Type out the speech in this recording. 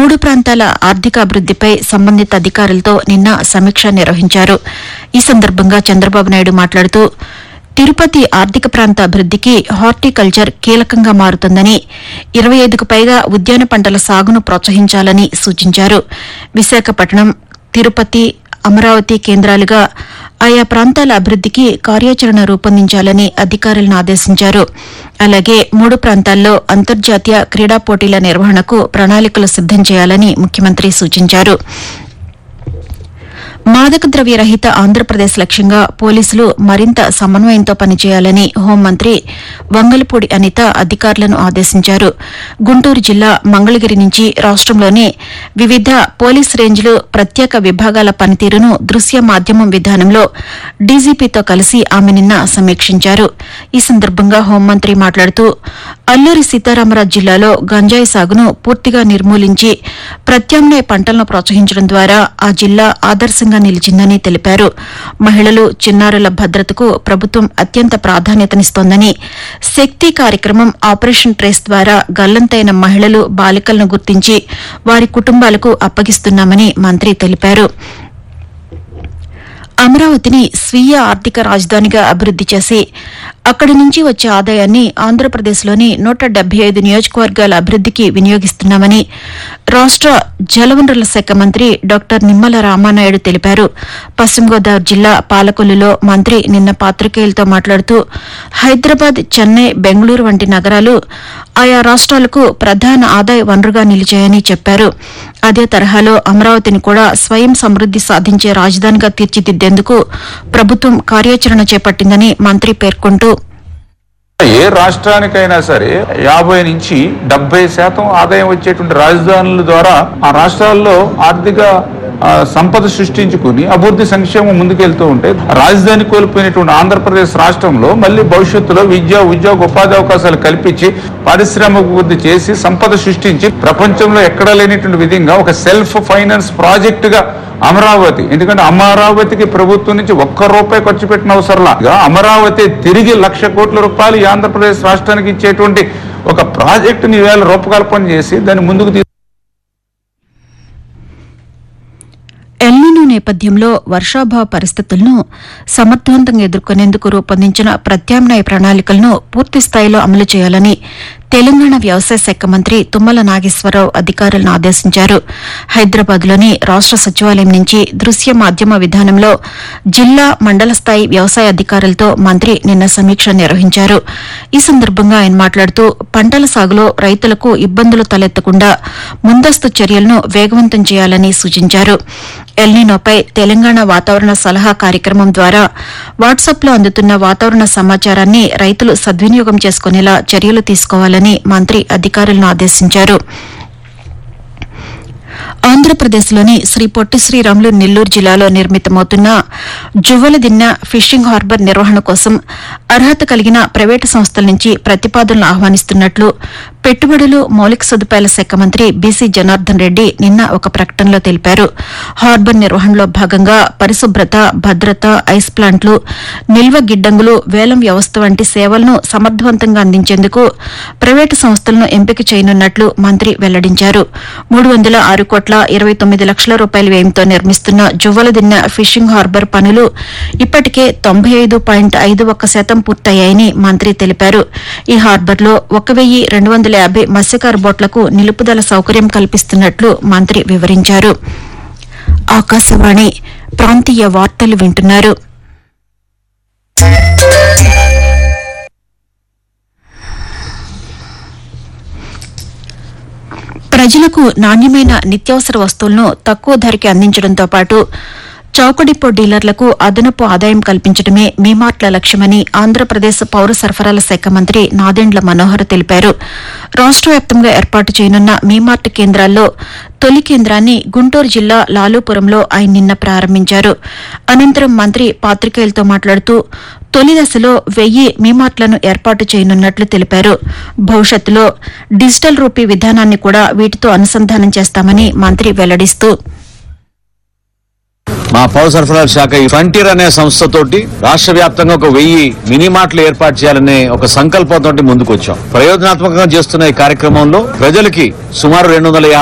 మూడు ప్రాంతాల ఆర్థిక అభివృద్దిపై సంబంధిత అధికారులతో నిన్న సమీక్ష నిర్వహించారు ఈ సందర్భంగా చంద్రబాబు నాయుడు మాట్లాడుతూ తిరుపతి ఆర్థిక ప్రాంత అభివృద్దికి హార్టికల్చర్ కీలకంగా మారుతుందని ఇరవై ఐదుకు పైగా ఉద్యాన పంటల సాగును ప్రోత్సహించాలని సూచించారు విశాఖపట్నం తిరుపతి అమరావతి కేంద్రాలుగా ఆయా ప్రాంతాల అభివృద్దికి కార్యాచరణ రూపొందించాలని అధికారులను ఆదేశించారు అలాగే మూడు ప్రాంతాల్లో అంతర్జాతీయ క్రీడా పోటీల నిర్వహణకు ప్రణాళికలు సిద్దం చేయాలని ముఖ్యమంత్రి సూచించారు మాదక ద్రవ్య రహిత ఆంధ్రప్రదేశ్ లక్ష్యంగా పోలీసులు మరింత సమన్వయంతో పనిచేయాలని హోంమంత్రి వంగలపూడి అనిత అధికారులను ఆదేశించారు గుంటూరు జిల్లా మంగళగిరి నుంచి రాష్టంలోని వివిధ పోలీస్ రేంజ్లు ప్రత్యేక విభాగాల పనితీరును దృశ్య మాధ్యమం విధానంలో డీజీపీతో కలిసి ఆమె నిన్న సమీక్షించారు ఈ సందర్భంగా హోంమంత్రి మాట్లాడుతూ అల్లూరి సీతారామరాజు జిల్లాలో గంజాయి సాగును పూర్తిగా నిర్మూలించి ప్రత్యామ్నాయ పంటలను ప్రోత్సహించడం ద్వారా ఆ జిల్లా ఆదర్శంగా నిలిచిందని తెలిపారు మహిళలు చిన్నారుల భద్రతకు ప్రభుత్వం అత్యంత ప్రాధాన్యతనిస్తోందని శక్తి కార్యక్రమం ఆపరేషన్ ట్రేస్ ద్వారా గల్లంతైన మహిళలు బాలికలను గుర్తించి వారి కుటుంబాలకు అప్పగిస్తున్నామని మంత్రి తెలిపారు అమరావతిని స్వీయ ఆర్థిక రాజధానిగా అభివృద్ది చేసి అక్కడి నుంచి వచ్చే ఆదాయాన్ని ఆంధ్రప్రదేశ్లోని నూట డెబ్బై ఐదు నియోజకవర్గాల అభివృద్దికి వినియోగిస్తున్నామని రాష్ట జలవనరుల శాఖ మంత్రి డాక్టర్ నిమ్మల రామానాయుడు తెలిపారు పశ్చిమ గోదావరి జిల్లా పాలకొల్లులో మంత్రి నిన్న పాత్రికేయులతో మాట్లాడుతూ హైదరాబాద్ చెన్నై బెంగళూరు వంటి నగరాలు ఆయా రాష్ట్రాలకు ప్రధాన ఆదాయ వనరుగా నిలిచాయని చెప్పారు అదే తరహాలో అమరావతిని కూడా స్వయం సమృద్ది సాధించే రాజధానిగా తీర్చిదిద్దేందుకు ప్రభుత్వం కార్యాచరణ చేపట్టిందని మంత్రి పేర్కొంటూ ఏ రాష్ట్రానికైనా సరే యాభై నుంచి డెబ్బై శాతం ఆదాయం వచ్చేటువంటి రాజధానుల ద్వారా ఆ రాష్ట్రాల్లో ఆర్థిక ఆ, సంపద సృష్టించుకుని అభివృద్ధి సంక్షేమం ముందుకెళ్తూ ఉంటే రాజధాని కోల్పోయినటువంటి ఆంధ్రప్రదేశ్ రాష్ట్రంలో మళ్ళీ భవిష్యత్తులో విద్య ఉద్యోగ ఉపాధి అవకాశాలు కల్పించి పారిశ్రామిక అభివృద్ధి చేసి సంపద సృష్టించి ప్రపంచంలో ఎక్కడా లేనటువంటి విధంగా ఒక సెల్ఫ్ ఫైనాన్స్ ప్రాజెక్ట్ గా అమరావతి ఎందుకంటే అమరావతికి ప్రభుత్వం నుంచి ఒక్క రూపాయి ఖర్చు పెట్టిన అవసరంలా అమరావతి తిరిగి లక్ష కోట్ల రూపాయలు ఈ ఆంధ్రప్రదేశ్ రాష్ట్రానికి ఇచ్చేటువంటి ఒక ప్రాజెక్టుని ఈవేళ రూపకల్పన చేసి దాన్ని ముందుకు తీ- ఎల్నినో నేపథ్యంలో వర్షాభావ పరిస్థితులను సమర్థవంతంగా ఎదుర్కొనేందుకు రూపొందించిన ప్రత్యామ్నాయ ప్రణాళికలను పూర్తి స్థాయిలో అమలు చేయాలని తెలంగాణ వ్యవసాయ శాఖ మంత్రి తుమ్మల నాగేశ్వరరావు అధికారులను ఆదేశించారు హైదరాబాద్లోని రాష్ట సచివాలయం నుంచి దృశ్య మాధ్యమ విధానంలో జిల్లా మండల స్థాయి వ్యవసాయ అధికారులతో మంత్రి నిన్న సమీక్ష నిర్వహించారు ఈ సందర్భంగా ఆయన మాట్లాడుతూ పంటల సాగులో రైతులకు ఇబ్బందులు తలెత్తకుండా ముందస్తు చర్యలను వేగవంతం చేయాలని సూచించారు ఎల్నినోపై తెలంగాణ వాతావరణ సలహా కార్యక్రమం ద్వారా వాట్సాప్లో అందుతున్న వాతావరణ సమాచారాన్ని రైతులు సద్వినియోగం చేసుకునేలా చర్యలు తీసుకోవాలని మంత్రి అధికారులను ఆదేశించారు ఆంధ్రప్రదేశ్లోని శ్రీ పొట్టి శ్రీరాములు నెల్లూరు జిల్లాలో నిర్మితమవుతున్న జువ్వలదిన్న ఫిషింగ్ హార్బర్ నిర్వహణ కోసం అర్హత కలిగిన ప్రైవేటు సంస్థల నుంచి ప్రతిపాదనలు ఆహ్వానిస్తున్నట్లు పెట్టుబడులు మౌలిక సదుపాయాల శాఖ మంత్రి బీసీ జనార్దన్ రెడ్డి నిన్న ఒక ప్రకటనలో తెలిపారు హార్బర్ నిర్వహణలో భాగంగా పరిశుభ్రత భద్రత ఐస్ ప్లాంట్లు నిల్వ గిడ్డంగులు వేలం వ్యవస్థ వంటి సేవలను సమర్థవంతంగా అందించేందుకు ప్రైవేటు సంస్థలను ఎంపిక చేయనున్నట్లు మంత్రి వెల్లడించారు మూడు వందల ఆరు కోట్ల ఇరవై తొమ్మిది లక్షల రూపాయల వ్యయంతో నిర్మిస్తున్న జువ్వలదిన్న ఫిషింగ్ హార్బర్ పనులు ఇప్పటికే తొంభై ఐదు పాయింట్ ఐదు ఒక్క శాతం పూర్తయ్యాయని మంత్రి తెలిపారు ఈ హార్బర్లో ఒక వెయ్యి రెండు వందల యాభై మత్స్యకార బోట్లకు నిలుపుదల సౌకర్యం కల్పిస్తున్నట్లు మంత్రి వివరించారు ఆకాశవాణి ప్రాంతీయ వార్తలు వింటున్నారు ప్రజలకు నాణ్యమైన నిత్యావసర వస్తువులను తక్కువ ధరకి అందించడంతో పాటు చౌకడిపో డీలర్లకు అదనపు ఆదాయం కల్పించడమే మీమార్ట్ల లక్ష్యమని ఆంధ్రప్రదేశ్ పౌర సరఫరాల శాఖ మంత్రి నాదెండ్ల మనోహర్ తెలిపారు రాష్ట వ్యాప్తంగా ఏర్పాటు చేయనున్న మీమార్ట్ కేంద్రాల్లో తొలి కేంద్రాన్ని గుంటూరు జిల్లా లాలూపురంలో ఆయన నిన్న ప్రారంభించారు అనంతరం మంత్రి పాత్రికేయులతో మాట్లాడుతూ తొలి దశలో వెయ్యి మీమార్ట్లను ఏర్పాటు చేయనున్నట్లు తెలిపారు భవిష్యత్తులో డిజిటల్ రూపీ విధానాన్ని కూడా వీటితో అనుసంధానం చేస్తామని మంత్రి వెల్లడిస్తూ మా పౌర సరఫరాల శాఖ ఈ ఫ్రంటియర్ అనే సంస్థతోటి రాష్ట్ర వ్యాప్తంగా ఒక వెయ్యి మినీ మార్ట్లు ఏర్పాటు చేయాలనే ఒక సంకల్పంతో ముందుకు వచ్చాం ప్రయోజనాత్మకంగా చేస్తున్న ఈ కార్యక్రమంలో ప్రజలకి సుమారు రెండు వందల